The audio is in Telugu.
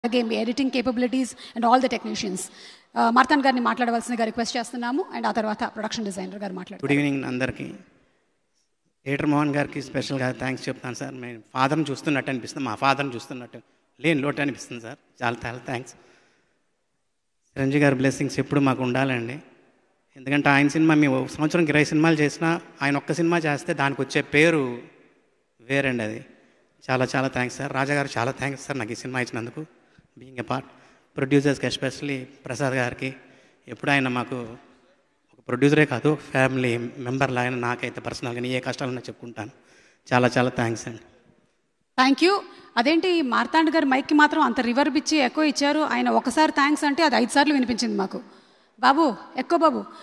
అలాగే మీ editing capabilities and all the technicians మార్తాన్ గారిని మాట్లాడవలసిందిగా రిక్వెస్ట్ చేస్తున్నాము అండ్ ఆ తర్వాత ప్రొడక్షన్ డిజైనర్ గారు మాట్లాడారు గుడ్ ఈవినింగ్ అందరికీ థియేటర్ మోహన్ గారికి స్పెషల్గా థ్యాంక్స్ చెప్తాను సార్ మేము ఫాదర్ని చూస్తున్నట్టు అనిపిస్తుంది మా ఫాదర్ని చూస్తున్నట్టు లేని లోటు అనిపిస్తుంది సార్ చాలా చాలా థ్యాంక్స్ చిరంజీవి గారి బ్లెస్సింగ్స్ ఎప్పుడు మాకు ఉండాలండి ఎందుకంటే ఆయన సినిమా మేము ఒక సంవత్సరంకి ఇరవై సినిమాలు చేసినా ఆయన ఒక్క సినిమా చేస్తే దానికి వచ్చే పేరు వేరండి అది చాలా చాలా థ్యాంక్స్ సార్ రాజా గారు చాలా థ్యాంక్స్ సార్ నాకు ఈ సినిమా ఇచ్చినందుకు బీయింగ్ ఎ పార్ట్ ప్రొడ్యూసర్స్కి ఎస్పెషల్లీ ప్రసాద్ గారికి ఎప్పుడు ఆయన మాకు ఒక ప్రొడ్యూసరే కాదు ఫ్యామిలీ మెంబర్ లాగా నాకైతే పర్సనల్గా ఏ కష్టాలన్నా చెప్పుకుంటాను చాలా చాలా థ్యాంక్స్ అండి థ్యాంక్ యూ అదేంటి మార్తాండ్ గారు మైక్కి మాత్రం అంత రివర్బ్ ఇచ్చి ఎక్కువ ఇచ్చారు ఆయన ఒకసారి థ్యాంక్స్ అంటే అది ఐదు సార్లు వినిపించింది మాకు బాబు ఎక్కువ బాబు